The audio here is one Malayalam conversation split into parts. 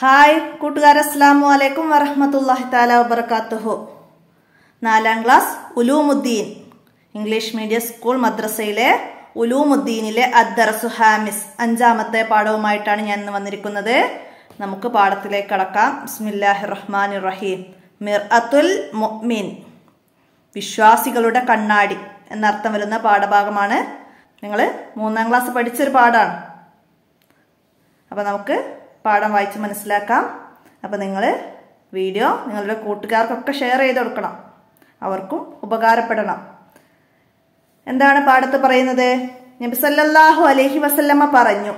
ഹായ് കൂട്ടുകാർ അസ്സാമു അലൈക്കും വറഹമത്തല്ലാഹി താല വബർക്കാത്തുഹു നാലാം class Uloomuddin English medium school മദ്രസയിലെ ഉലൂമുദ്ദീനിലെ അദ്ദറസു ഹാമിസ് അഞ്ചാമത്തെ പാഠവുമായിട്ടാണ് ഞാൻ ഇന്ന് വന്നിരിക്കുന്നത് നമുക്ക് പാഠത്തിലേക്ക് കടക്കാം ബിസ്മില്ലാഹി റഹ്മാൻ റഹീം മിർ അത്തുൽ മുഅ്മിൻ വിശ്വാസികളുടെ കണ്ണാടി എന്നർത്ഥം വരുന്ന പാഠഭാഗമാണ് നിങ്ങൾ മൂന്നാം ക്ലാസ് പഠിച്ചൊരു പാഠമാണ് അപ്പോൾ നമുക്ക് പാഠം വായിച്ച് മനസ്സിലാക്കാം അപ്പോൾ നിങ്ങൾ വീഡിയോ നിങ്ങളുടെ കൂട്ടുകാർക്കൊക്കെ ഷെയർ ചെയ്ത് കൊടുക്കണം അവർക്കും ഉപകാരപ്പെടണം എന്താണ് പാഠത്ത് പറയുന്നത് നബി സല്ലല്ലാഹു അലൈഹി വസല്ലമ്മ പറഞ്ഞു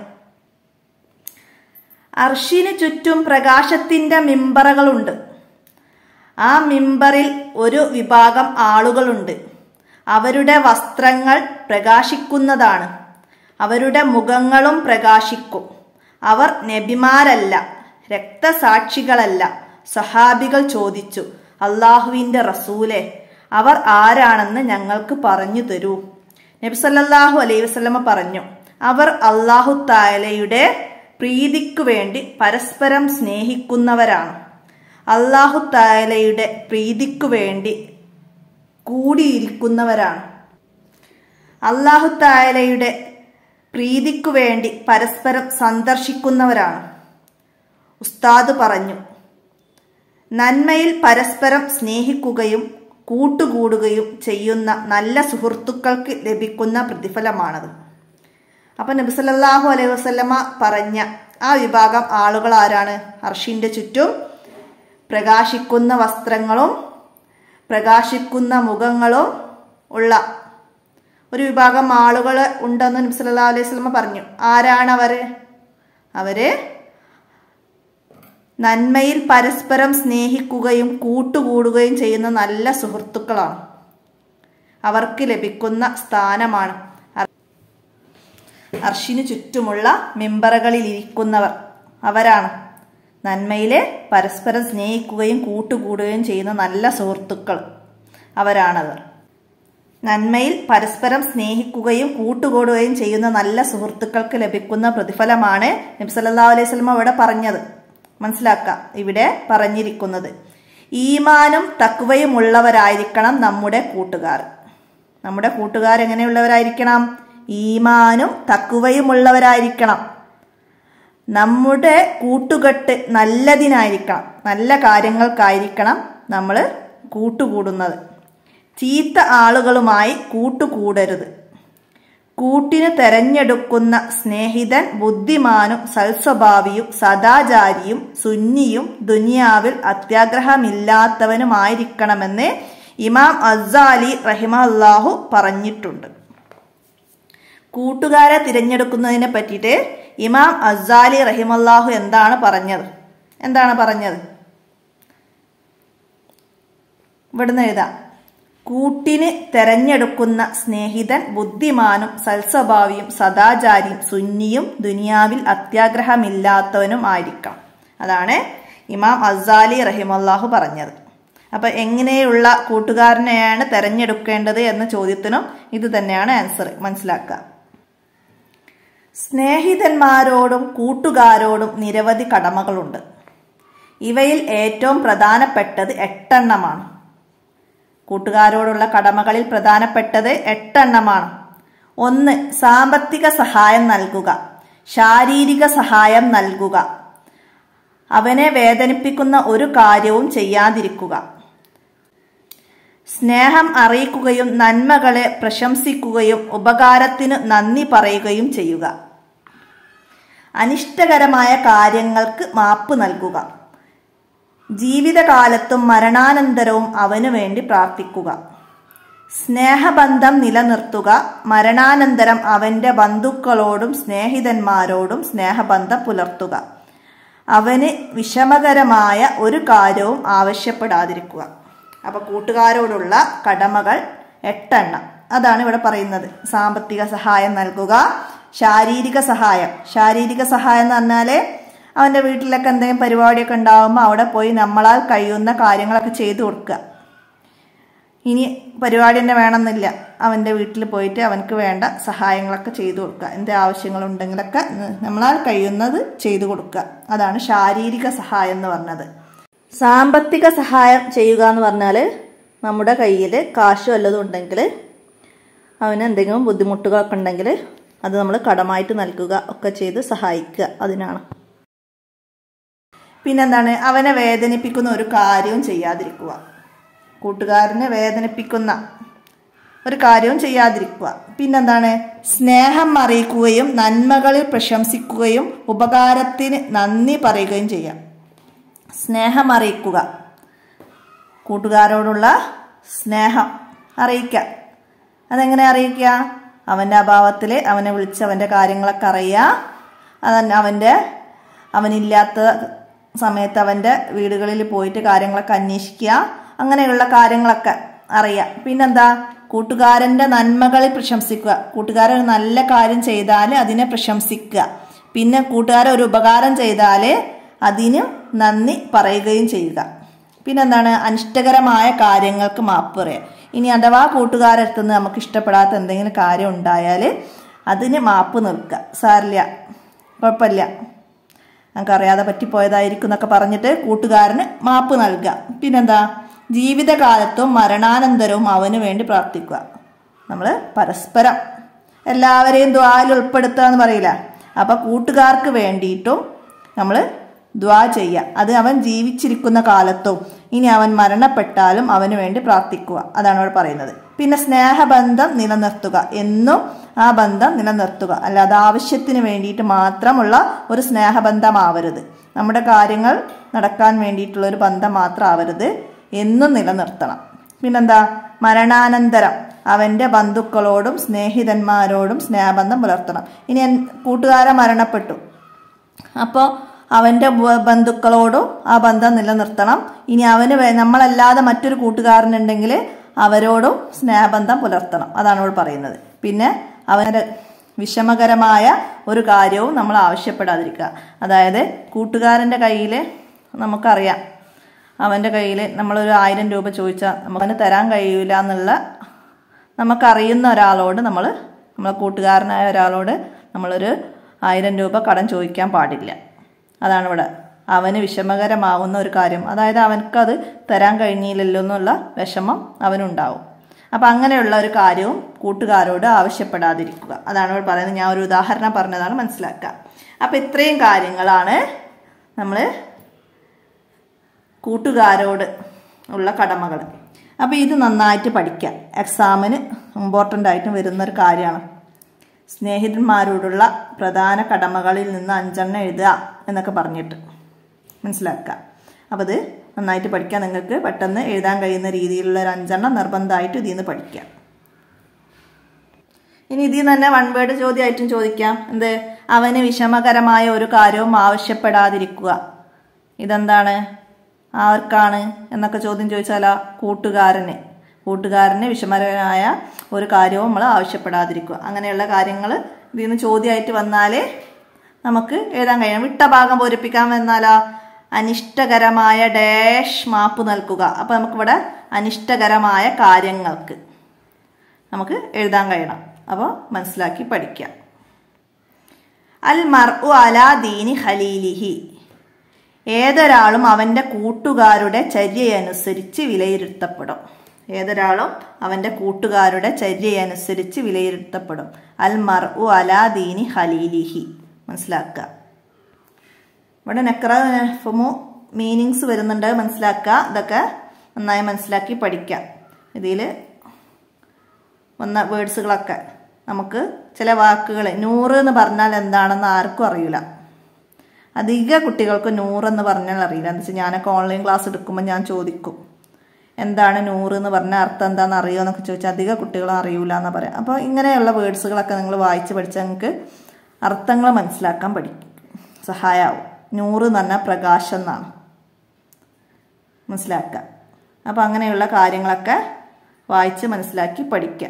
അർഷിന് ചുറ്റും പ്രകാശത്തിന്റെ മിമ്പറകളുണ്ട് ആ മിമ്പറിൽ ഒരു വിഭാഗം ആളുകളുണ്ട് അവരുടെ വസ്ത്രങ്ങൾ പ്രകാശിക്കുന്നതാണ് അവരുടെ മുഖങ്ങളും പ്രകാശിക്കും അവർ നബിമാരല്ല രക്തസാക്ഷികളല്ല സഹാബികൾ ചോദിച്ചു അള്ളാഹുവിന്റെ റസൂലെ അവർ ആരാണെന്ന് ഞങ്ങൾക്ക് പറഞ്ഞു തരൂ നബി സല്ലല്ലാഹു അലൈഹി വസല്ലമ പറഞ്ഞു അവർ അള്ളാഹു താലയുടെ പ്രീതിക്കു വേണ്ടി പരസ്പരം സ്നേഹിക്കുന്നവരാണ് അള്ളാഹു താലയുടെ പ്രീതിക്കു വേണ്ടി കൂടിയിരിക്കുന്നവരാണ് അള്ളാഹു താലയുടെ പ്രീതിക്കു വേണ്ടി പരസ്പരം സന്ദർശിക്കുന്നവരാണ് ഉസ്താദ് പറഞ്ഞു നന്മയിൽ പരസ്പരം സ്നേഹിക്കുകയും കൂട്ടുകൂടുകയും ചെയ്യുന്ന നല്ല സുഹൃത്തുക്കൾക്ക് ലഭിക്കുന്ന പ്രതിഫലമാണത് അപ്പൊ നബിസല്ലാഹു അലൈഹി വസ്ലമ പറഞ്ഞ ആ വിഭാഗം ആളുകൾ ആരാണ് അർഷിന്റെ ചുറ്റും പ്രകാശിക്കുന്ന വസ്ത്രങ്ങളും പ്രകാശിക്കുന്ന മുഖങ്ങളും ഉള്ള ഒരു വിഭാഗം ആളുകൾ ഉണ്ടെന്ന് നബി സല്ലല്ലാഹു അലൈഹി വസല്ലമ പറഞ്ഞു ആരാണ് അവര് അവര് നന്മയിൽ പരസ്പരം സ്നേഹിക്കുകയും കൂട്ടുകൂടുകയും ചെയ്യുന്ന നല്ല സുഹൃത്തുക്കളാണ് അവർക്ക് ലഭിക്കുന്ന സ്ഥാനമാണ് അർഷിനു ചുറ്റുമുള്ള മെമ്പറുകളിൽ ഇരിക്കുന്നവർ അവരാണ് നന്മയിലെ പരസ്പരം സ്നേഹിക്കുകയും കൂട്ടുകൂടുകയും ചെയ്യുന്ന നല്ല സുഹൃത്തുക്കൾ അവരാണവർ നന്മയിൽ പരസ്പരം സ്നേഹിക്കുകയും കൂട്ടുകൂടുകയും ചെയ്യുന്ന നല്ല സുഹൃത്തുക്കൾക്ക് ലഭിക്കുന്ന പ്രതിഫലമാണ് നബ്സല്ലാ അലൈഹി സ്വലമ ഇവിടെ പറഞ്ഞത് മനസ്സിലാക്കാം ഇവിടെ പറഞ്ഞിരിക്കുന്നത് ഈമാനും തക്വയും ഉള്ളവരായിരിക്കണം നമ്മുടെ കൂട്ടുകാർ നമ്മുടെ കൂട്ടുകാർ എങ്ങനെയുള്ളവരായിരിക്കണം ഈമാനും തക്കുവയും ഉള്ളവരായിരിക്കണം നമ്മുടെ കൂട്ടുകെട്ട് നല്ലതിനായിരിക്കണം നല്ല കാര്യങ്ങൾക്കായിരിക്കണം നമ്മൾ കൂട്ടുകൂടുന്നത് ചീത്ത ആളുകളുമായി കൂട്ടുകൂടരുത് കൂട്ടിന് തെരഞ്ഞെടുക്കുന്ന സ്നേഹിതൻ ബുദ്ധിമാനും സൽസ്വഭാവിയും സദാചാരിയും സുന്നിയും ദുനിയാവിൽ അത്യാഗ്രഹമില്ലാത്തവനുമായിരിക്കണമെന്ന് ഇമാം അസാലി റഹിമല്ലാഹു പറഞ്ഞിട്ടുണ്ട് കൂട്ടുകാരെ തിരഞ്ഞെടുക്കുന്നതിനെ പറ്റിയിട്ട് ഇമാം അസാലി റഹിമല്ലാഹു എന്താണ് പറഞ്ഞത് എന്താണ് പറഞ്ഞത് ഇവിടുന്ന് എഴുതാം കൂട്ടിന് തെരഞ്ഞെടുക്കുന്ന സ്നേഹിതൻ ബുദ്ധിമാനും സൽസ്വഭാവിയും സദാചാരിയും സുന്നിയും ദുനിയാവിൽ അത്യാഗ്രഹമില്ലാത്തവനും ആയിരിക്കണം അതാണ് ഇമാം അസാലി റഹിമല്ലാഹു പറഞ്ഞത് അപ്പൊ എങ്ങനെയുള്ള കൂട്ടുകാരനെയാണ് തെരഞ്ഞെടുക്കേണ്ടത് എന്ന ചോദ്യത്തിനും ഇത് തന്നെയാണ് ആൻസർ മനസ്സിലാക്കുക സ്നേഹിതന്മാരോടും കൂട്ടുകാരോടും നിരവധി കടമകളുണ്ട് ഇവയിൽ ഏറ്റവും പ്രധാനപ്പെട്ടത് എട്ടെണ്ണമാണ് കൂട്ടുകാരോടുള്ള കടമകളിൽ പ്രധാനപ്പെട്ടത് എട്ടെണ്ണമാണ് ഒന്ന് സാമ്പത്തിക സഹായം നൽകുക ശാരീരിക സഹായം നൽകുക അവനെ വേദനിപ്പിക്കുന്ന ഒരു കാര്യവും ചെയ്യാതിരിക്കുക സ്നേഹം അറിയിക്കുകയും നന്മകളെ പ്രശംസിക്കുകയും ഉപകാരത്തിന് നന്ദി പറയുകയും ചെയ്യുക അനിഷ്ടകരമായ കാര്യങ്ങൾക്ക് മാപ്പ് നൽകുക ജീവിതകാലത്തും മരണാനന്തരവും അവനു വേണ്ടി പ്രാർത്ഥിക്കുക സ്നേഹബന്ധം നിലനിർത്തുക മരണാനന്തരം അവന്റെ ബന്ധുക്കളോടും സ്നേഹിതന്മാരോടും സ്നേഹബന്ധം പുലർത്തുക അവന് വിഷമകരമായ ഒരു കാര്യവും ആവശ്യപ്പെടാതിരിക്കുക അപ്പൊ കൂട്ടുകാരോടുള്ള കടമകൾ എട്ടെണ്ണം അതാണ് ഇവിടെ പറയുന്നത് സാമ്പത്തിക സഹായം നൽകുക ശാരീരിക സഹായം ശാരീരിക സഹായം എന്ന് പറഞ്ഞാല് അവന്റെ വീട്ടിലൊക്കെ എന്തെങ്കിലും പരിപാടിയൊക്കെ ഉണ്ടാകുമ്പോൾ അവിടെ പോയി നമ്മളാൽ കഴിയുന്ന കാര്യങ്ങളൊക്കെ ചെയ്തു കൊടുക്കുക ഇനി പരിപാടി തന്നെ വേണമെന്നില്ല അവൻ്റെ വീട്ടിൽ പോയിട്ട് അവനക്ക് വേണ്ട സഹായങ്ങളൊക്കെ ചെയ്തു കൊടുക്കുക എന്ത് ആവശ്യങ്ങളുണ്ടെങ്കിലൊക്കെ നമ്മളാൽ കഴിയുന്നത് ചെയ്തു കൊടുക്കുക അതാണ് ശാരീരിക സഹായം എന്ന് പറഞ്ഞത് സാമ്പത്തിക സഹായം ചെയ്യുക എന്ന് പറഞ്ഞാൽ നമ്മുടെ കയ്യിൽ കാശ് വല്ലതും ഉണ്ടെങ്കിൽ അവന് എന്തെങ്കിലും ബുദ്ധിമുട്ടുകളൊക്കെ ഉണ്ടെങ്കിൽ അത് നമ്മൾ കടമായിട്ട് നൽകുക ഒക്കെ ചെയ്ത് സഹായിക്കുക അതിനാണ് പിന്നെന്താണ് അവനെ വേദനിപ്പിക്കുന്ന ഒരു കാര്യവും ചെയ്യാതിരിക്കുക കൂട്ടുകാരനെ വേദനിപ്പിക്കുന്ന ഒരു കാര്യവും ചെയ്യാതിരിക്കുക പിന്നെന്താണ് സ്നേഹം അറിയിക്കുകയും നന്മകളിൽ പ്രശംസിക്കുകയും ഉപകാരത്തിന് നന്ദി പറയുകയും ചെയ്യാം സ്നേഹം അറിയിക്കുക കൂട്ടുകാരോടുള്ള സ്നേഹം അറിയിക്കുക അതെങ്ങനെ അറിയിക്കുക അവൻ്റെ അഭാവത്തിൽ അവനെ വിളിച്ച് അവൻ്റെ കാര്യങ്ങളൊക്കെ അറിയുക അതന്നെ അവൻ്റെ അവനില്ലാത്ത സമയത്ത് അവൻ്റെ വീടുകളിൽ പോയിട്ട് കാര്യങ്ങളൊക്കെ അന്വേഷിക്കുക അങ്ങനെയുള്ള കാര്യങ്ങളൊക്കെ അറിയാം പിന്നെന്താ കൂട്ടുകാരൻ്റെ നന്മകളിൽ പ്രശംസിക്കുക കൂട്ടുകാരൻ ഒരു നല്ല കാര്യം ചെയ്താൽ അതിനെ പ്രശംസിക്കുക പിന്നെ കൂട്ടുകാരൻ ഒരു ഉപകാരം ചെയ്താൽ അതിന് നന്ദി പറയുകയും ചെയ്യുക പിന്നെന്താണ് അനിഷ്ടകരമായ കാര്യങ്ങൾക്ക് മാപ്പ് പറയുക ഇനി അഥവാ കൂട്ടുകാരടുത്ത് നിന്ന് നമുക്ക് ഇഷ്ടപ്പെടാത്ത എന്തെങ്കിലും കാര്യം ഉണ്ടായാൽ അതിന് മാപ്പ് നിൽക്കുക സാരില്ല കുഴപ്പമില്ല നമുക്കറിയാതെ പറ്റിപ്പോയതായിരിക്കും എന്നൊക്കെ പറഞ്ഞിട്ട് കൂട്ടുകാരന് മാപ്പ് നൽകുക പിന്നെന്താ ജീവിതകാലത്തും മരണാനന്തരവും അവന് വേണ്ടി പ്രാർത്ഥിക്കുക നമ്മൾ പരസ്പരം എല്ലാവരെയും ദ്വായിൽ ഉൾപ്പെടുത്തുക എന്ന് പറയില്ല അപ്പം കൂട്ടുകാർക്ക് വേണ്ടിയിട്ടും നമ്മൾ ദ്വാ ചെയ്യുക അത് അവൻ ജീവിച്ചിരിക്കുന്ന കാലത്തും ഇനി അവൻ മരണപ്പെട്ടാലും അവന് വേണ്ടി പ്രാർത്ഥിക്കുക അതാണ് അവിടെ പറയുന്നത് പിന്നെ സ്നേഹബന്ധം നിലനിർത്തുക എന്നും ആ ബന്ധം നിലനിർത്തുക അല്ലാതെ ആവശ്യത്തിന് വേണ്ടിയിട്ട് മാത്രമുള്ള ഒരു സ്നേഹബന്ധമാവരുത് നമ്മുടെ കാര്യങ്ങൾ നടക്കാൻ വേണ്ടിയിട്ടുള്ള ഒരു ബന്ധം മാത്രം ആവരുത് എന്നും നിലനിർത്തണം പിന്നെന്താ മരണാനന്തരം അവൻ്റെ ബന്ധുക്കളോടും സ്നേഹിതന്മാരോടും സ്നേഹബന്ധം പുലർത്തണം ഇനി എൻ കൂട്ടുകാരൻ മരണപ്പെട്ടു അപ്പോൾ അവൻ്റെ ബന്ധുക്കളോടും ആ ബന്ധം നിലനിർത്തണം ഇനി അവന് നമ്മളല്ലാതെ മറ്റൊരു കൂട്ടുകാരനുണ്ടെങ്കിൽ അവരോടും സ്നേഹബന്ധം പുലർത്തണം അതാണ് ഇവിടെ പറയുന്നത് പിന്നെ അവൻ്റെ വിഷമകരമായ ഒരു കാര്യവും നമ്മൾ ആവശ്യപ്പെടാതിരിക്കുക അതായത് കൂട്ടുകാരൻ്റെ കയ്യിൽ നമുക്കറിയാം അവൻ്റെ കയ്യിൽ നമ്മളൊരു ആയിരം രൂപ ചോദിച്ചാൽ നമുക്കതിന് തരാൻ കഴിയില്ല എന്നുള്ള നമുക്കറിയുന്ന ഒരാളോട് നമ്മൾ നമ്മളെ കൂട്ടുകാരനായ ഒരാളോട് നമ്മളൊരു ആയിരം രൂപ കടം ചോദിക്കാൻ പാടില്ല അതാണ് ഇവിടെ അവന് വിഷമകരമാവുന്ന ഒരു കാര്യം അതായത് അവനക്കത് തരാൻ കഴിഞ്ഞില്ലല്ലോ എന്നുള്ള വിഷമം അവനുണ്ടാവും അപ്പം അങ്ങനെയുള്ള ഒരു കാര്യവും കൂട്ടുകാരോട് ആവശ്യപ്പെടാതിരിക്കുക അതാണ് ഇവിടെ പറയുന്നത് ഞാൻ ഒരു ഉദാഹരണം പറഞ്ഞതാണ് മനസ്സിലാക്കുക അപ്പം ഇത്രയും കാര്യങ്ങളാണ് നമ്മൾ കൂട്ടുകാരോട് ഉള്ള കടമകൾ അപ്പോൾ ഇത് നന്നായിട്ട് പഠിക്കാം എക്സാമിന് ഇമ്പോർട്ടൻ്റ് ആയിട്ട് വരുന്ന ഒരു കാര്യമാണ് സ്നേഹിതന്മാരോടുള്ള പ്രധാന കടമകളിൽ നിന്ന് അഞ്ചെണ്ണം എഴുതുക എന്നൊക്കെ പറഞ്ഞിട്ട് മനസ്സിലാക്കുക അപ്പോൾ ഇത് നന്നായിട്ട് പഠിക്കാൻ നിങ്ങൾക്ക് പെട്ടെന്ന് എഴുതാൻ കഴിയുന്ന രീതിയിലുള്ള ഒരു അഞ്ചെണ്ണം നിർബന്ധമായിട്ട് ഇതിൽ നിന്ന് പഠിക്കാം ഇനി ഇതിൽ നിന്ന് തന്നെ വൺ വേർഡ് ചോദ്യമായിട്ടും ചോദിക്കാം എന്ത് അവന് വിഷമകരമായ ഒരു കാര്യവും ആവശ്യപ്പെടാതിരിക്കുക ഇതെന്താണ് ആർക്കാണ് എന്നൊക്കെ ചോദ്യം ചോദിച്ചാലോ കൂട്ടുകാരന് കൂട്ടുകാരന് വിഷമകരമായ ഒരു കാര്യവും നമ്മൾ ആവശ്യപ്പെടാതിരിക്കുക അങ്ങനെയുള്ള കാര്യങ്ങൾ ഇതിൽ നിന്ന് ചോദ്യമായിട്ട് വന്നാൽ നമുക്ക് എഴുതാൻ കഴിയണം വിട്ട ഭാഗം പൂരിപ്പിക്കാൻ വന്നാലോ അനിഷ്ടകരമായ ഡാഷ് മാപ്പ് നൽകുക അപ്പോൾ നമുക്കിവിടെ അനിഷ്ടകരമായ കാര്യങ്ങൾക്ക് നമുക്ക് എഴുതാൻ കഴിയണം അപ്പോൾ മനസ്സിലാക്കി പഠിക്കാം അൽ മർ ഉ അലാ ദീനി ഖലീലിഹി ഏതൊരാളും അവൻ്റെ കൂട്ടുകാരുടെ ചര്യയനുസരിച്ച് വിലയിരുത്തപ്പെടും ഏതൊരാളും അവൻ്റെ കൂട്ടുകാരുടെ ചര്യയനുസരിച്ച് വിലയിരുത്തപ്പെടും അൽ മർ ഉ അലാ ദീനി ഖലീലിഹി മനസ്സിലാക്കുക ഇവിടെ നെക്ര ഫുമു മീനിങ്സ് വരുന്നുണ്ട് മനസ്സിലാക്കുക ഇതൊക്കെ നന്നായി മനസ്സിലാക്കി പഠിക്കാം ഇതിൽ വന്ന വേർഡ്സുകളൊക്കെ നമുക്ക് ചില വാക്കുകൾ നൂറ് എന്ന് പറഞ്ഞാൽ എന്താണെന്ന് ആർക്കും അറിയില്ല അധിക കുട്ടികൾക്ക് നൂറെന്ന് പറഞ്ഞാൽ അറിയില്ല എന്ന് വെച്ചാൽ ഞാനൊക്കെ ഓൺലൈൻ ക്ലാസ് എടുക്കുമ്പോൾ ഞാൻ ചോദിക്കും എന്താണ് നൂറ് എന്ന് പറഞ്ഞാൽ അർത്ഥം എന്താണെന്ന് അറിയുമോ എന്നൊക്കെ ചോദിച്ചാൽ അധിക കുട്ടികളും അറിയൂല എന്ന് പറയാം അപ്പോൾ ഇങ്ങനെയുള്ള വേർഡ്സുകളൊക്കെ നിങ്ങൾ വായിച്ച് പഠിച്ചാൽ നിങ്ങൾക്ക് അർത്ഥങ്ങൾ മനസ്സിലാക്കാൻ പഠിക്കും സഹായമാവും നൂറ് എന്ന് പറഞ്ഞാൽ പ്രകാശം എന്നാണ് മനസ്സിലാക്കുക അപ്പോൾ അങ്ങനെയുള്ള കാര്യങ്ങളൊക്കെ വായിച്ച് മനസ്സിലാക്കി പഠിക്കാം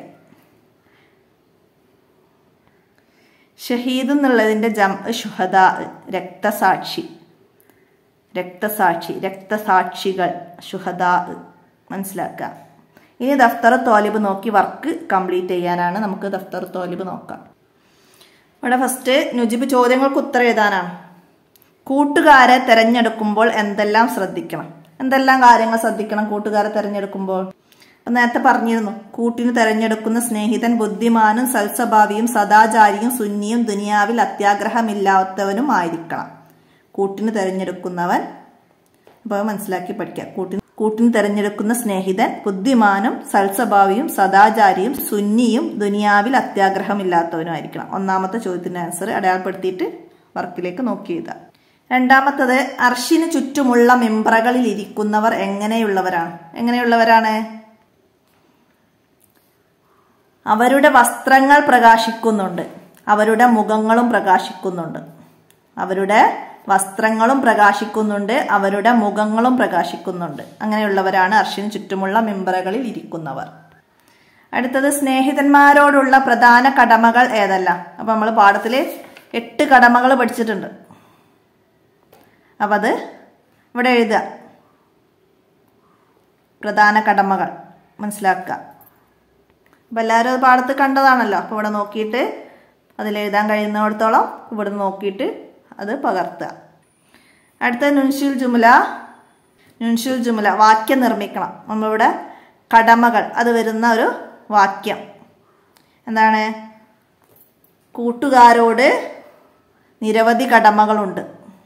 ഷഹീദ് എന്നുള്ളതിൻ്റെ ജം ഷുഹദ രക്തസാക്ഷി രക്തസാക്ഷി രക്തസാക്ഷികൾ ഷുഹദ മനസ്സിലാക്കുക ഇനി ദഫ്തർ തോലിബ് നോക്കി വർക്ക് കംപ്ലീറ്റ് ചെയ്യാനാണ് നമുക്ക് ദഫ്തർ തോലിബ് നോക്കാം ഇവിടെ ഫസ്റ്റ് നുജിബ് ചോദ്യങ്ങൾക്ക് ഉത്തരം എഴുതാനാണ് കൂട്ടുകാരെ തിരഞ്ഞെടുക്കുമ്പോൾ എന്തെല്ലാം ശ്രദ്ധിക്കണം എന്തെല്ലാം കാര്യങ്ങൾ ശ്രദ്ധിക്കണം കൂട്ടുകാരെ തിരഞ്ഞെടുക്കുമ്പോൾ അപ്പൊ നേരത്തെ പറഞ്ഞിരുന്നു കൂട്ടിന് തിരഞ്ഞെടുക്കുന്ന സ്നേഹിതൻ ബുദ്ധിമാനും സൽസ്വഭാവിയും സദാചാരിയും സുന്നിയും ദുനിയാവിൽ അത്യാഗ്രഹമില്ലാത്തവനും ആയിരിക്കണം കൂട്ടിന് തിരഞ്ഞെടുക്കുന്നവൻ അപ്പോൾ മനസ്സിലാക്കി പഠിക്കാം കൂട്ടിന് കൂട്ടിന് തിരഞ്ഞെടുക്കുന്ന സ്നേഹിതൻ ബുദ്ധിമാനും സൽസ്വഭാവിയും സദാചാരിയും സുന്നിയും ദുനിയാവിൽ അത്യാഗ്രഹമില്ലാത്തവനും ആയിരിക്കണം ഒന്നാമത്തെ ചോദ്യത്തിന്റെ ആൻസർ അടയാളപ്പെടുത്തിയിട്ട് വർക്കിലേക്ക് നോക്കി എഴുതാം രണ്ടാമത്തത് അർഷിന് ചുറ്റുമുള്ള മെമ്പറകളിൽ ഇരിക്കുന്നവർ എങ്ങനെയുള്ളവരാണ് എങ്ങനെയുള്ളവരാണ് അവരുടെ വസ്ത്രങ്ങൾ പ്രകാശിക്കുന്നുണ്ട് അവരുടെ മുഖങ്ങളും പ്രകാശിക്കുന്നുണ്ട് അവരുടെ വസ്ത്രങ്ങളും പ്രകാശിക്കുന്നുണ്ട് അവരുടെ മുഖങ്ങളും പ്രകാശിക്കുന്നുണ്ട് അങ്ങനെയുള്ളവരാണ് അർഷിന് ചുറ്റുമുള്ള മെമ്പറകളിൽ ഇരിക്കുന്നവർ അടുത്തത് സ്നേഹിതന്മാരോടുള്ള പ്രധാന കടമകൾ ഏതല്ല അപ്പൊ നമ്മൾ പാഠത്തില് എട്ട് കടമകൾ പഠിച്ചിട്ടുണ്ട് അപ്പൊ അത് ഇവിടെ എഴുതുക പ്രധാന കടമകൾ മനസ്സിലാക്കുക അപ്പം എല്ലാവരും അത് പാടത്ത് കണ്ടതാണല്ലോ അപ്പോൾ ഇവിടെ നോക്കിയിട്ട് അതിൽ എഴുതാൻ കഴിയുന്നിടത്തോളം ഇവിടെ നോക്കിയിട്ട് അത് പകർത്തുക അടുത്ത നുൻഷുൽ ജുമുല നുൻഷുൽ ജുമുല വാക്യം നിർമ്മിക്കണം നമ്മളിവിടെ കടമകൾ അത് വരുന്ന ഒരു വാക്യം എന്താണ് കൂട്ടുകാരോട് നിരവധി കടമകളുണ്ട്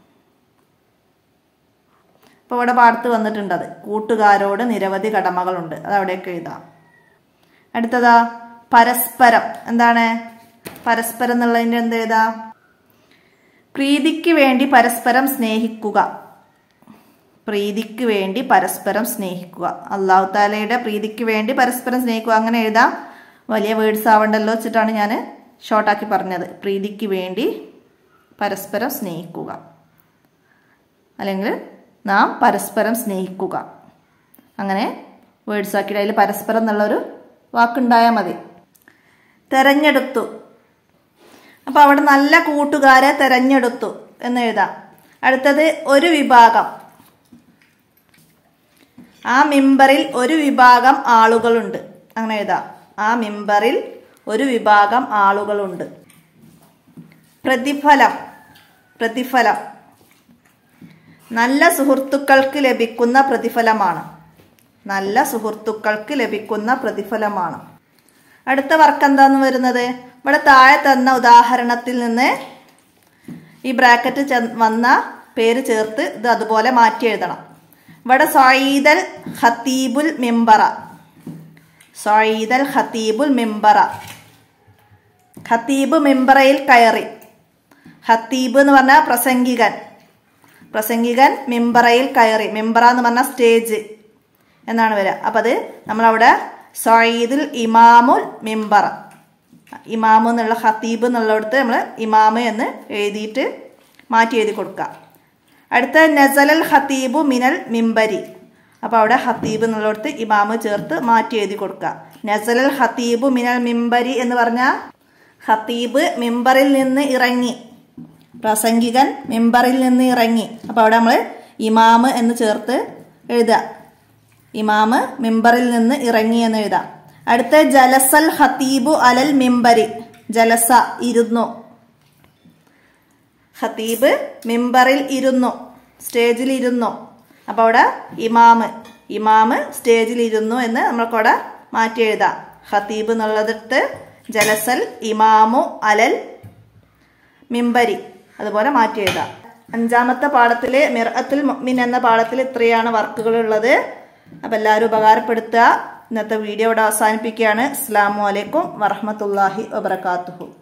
ഇപ്പോൾ ഇവിടെ പാടത്ത് വന്നിട്ടുണ്ട് അത് കൂട്ടുകാരോട് നിരവധി കടമകളുണ്ട് അത് അവിടേക്ക് എഴുതാം അടുത്തതാ പരസ്പരം എന്താണ് പരസ്പരം എന്നുള്ളതിൻ്റെ എന്ത് എഴുതാ പ്രീതിക്ക് വേണ്ടി പരസ്പരം സ്നേഹിക്കുക പ്രീതിക്ക് വേണ്ടി പരസ്പരം സ്നേഹിക്കുക അള്ളാഹു താലയുടെ പ്രീതിക്ക് വേണ്ടി പരസ്പരം സ്നേഹിക്കുക അങ്ങനെ എഴുതാം വലിയ വേർഡ്സ് ആവണ്ടല്ലോ വെച്ചിട്ടാണ് ഞാൻ ഷോർട്ടാക്കി പറഞ്ഞത് പ്രീതിക്ക് വേണ്ടി പരസ്പരം സ്നേഹിക്കുക അല്ലെങ്കിൽ നാം പരസ്പരം സ്നേഹിക്കുക അങ്ങനെ വേർഡ്സ് ആക്കിയിട്ട് അതിൽ പരസ്പരം എന്നുള്ളൊരു വാക്കുണ്ടായാൽ മതി തെരഞ്ഞെടുത്തു അപ്പോൾ അവിടെ നല്ല കൂട്ടുകാരെ തെരഞ്ഞെടുത്തു എന്ന് എഴുതാം അടുത്തത് ഒരു വിഭാഗം ആ മിമ്പറിൽ ഒരു വിഭാഗം ആളുകളുണ്ട് അങ്ങനെ എഴുതാം ആ മിമ്പറിൽ ഒരു വിഭാഗം ആളുകളുണ്ട് പ്രതിഫലം പ്രതിഫലം നല്ല സുഹൃത്തുക്കൾക്ക് ലഭിക്കുന്ന പ്രതിഫലമാണ് നല്ല സുഹൃത്തുക്കൾക്ക് ലഭിക്കുന്ന പ്രതിഫലമാണ് അടുത്ത വർക്ക് എന്താന്ന് വരുന്നത് ഇവിടെ താഴെ തന്ന ഉദാഹരണത്തിൽ നിന്ന് ഈ ബ്രാക്കറ്റ് വന്ന പേര് ചേർത്ത് ഇത് അതുപോലെ മാറ്റി എഴുതണം ഇവിടെ സൊയ്ദൽ ഖത്തീബുൽ മിമ്പറ സൊയ്ദൽ ഖത്തീബുൽ മിമ്പറ ഖത്തീബ് മിമ്പറയിൽ കയറി ഖത്തീബ് എന്ന് പറഞ്ഞാൽ പ്രസംഗികൻ പ്രസംഗികൻ മിമ്പറയിൽ കയറി മിമ്പറ എന്ന് പറഞ്ഞ സ്റ്റേജ് എന്നാണ് വരിക അപ്പം അത് നമ്മളവിടെ സൊയ്ദുൽ ഇമാമുൽ മിമ്പറ ഇമാമു എന്നുള്ള ഖത്തീബ് എന്നുള്ളിടത്ത് നമ്മൾ ഇമാമ് എന്ന് എഴുതിയിട്ട് മാറ്റി എഴുതി കൊടുക്കുക അടുത്ത നസലൽ ഖത്തീബു മിനൽ മിമ്പരി അപ്പോൾ അവിടെ ഖത്തീബ് എന്നുള്ളിടത്ത് ഇമാമ് ചേർത്ത് മാറ്റി എഴുതി കൊടുക്കുക നസലൽ ഖത്തീബു മിനൽ മിമ്പരി എന്ന് പറഞ്ഞാൽ ഖത്തീബ് മിമ്പറിൽ നിന്ന് ഇറങ്ങി പ്രസംഗികൻ മിമ്പറിൽ നിന്ന് ഇറങ്ങി അപ്പോൾ അവിടെ നമ്മൾ ഇമാമ് എന്ന് ചേർത്ത് എഴുതുക ഇമാമ് മിമ്പറിൽ നിന്ന് ഇറങ്ങി എന്ന് എഴുതാം അടുത്ത ജലസൽ ഖത്തീബു അലൽ മിമ്പരി ജലസ ഇരുന്നു ഖത്തീബ് മിമ്പറിൽ ഇരുന്നു സ്റ്റേജിൽ ഇരുന്നു അപ്പോൾ അവിടെ ഇമാമ് ഇമാമ് സ്റ്റേജിൽ ഇരുന്നു എന്ന് നമ്മൾക്കവിടെ മാറ്റി എഴുതാം ഖത്തീബ് എന്നുള്ളതിട്ട് ജലസൽ ഇമാമു അലൽ മിമ്പരി അതുപോലെ മാറ്റി എഴുതാം അഞ്ചാമത്തെ പാഠത്തില് മിർഅത്തുൽ മുഅ്മിൻ എന്ന പാഠത്തിൽ ഇത്രയാണ് വർക്കുകൾ ഉള്ളത് അപ്പം എല്ലാവരും ഉപകാരപ്പെടുത്തുക ഇന്നത്തെ വീഡിയോ ഇവിടെ അവസാനിപ്പിക്കുകയാണ് അസ്സാം വലൈക്കും വറഹമത്തല്ലാഹി വബർക്കാത്തുഹു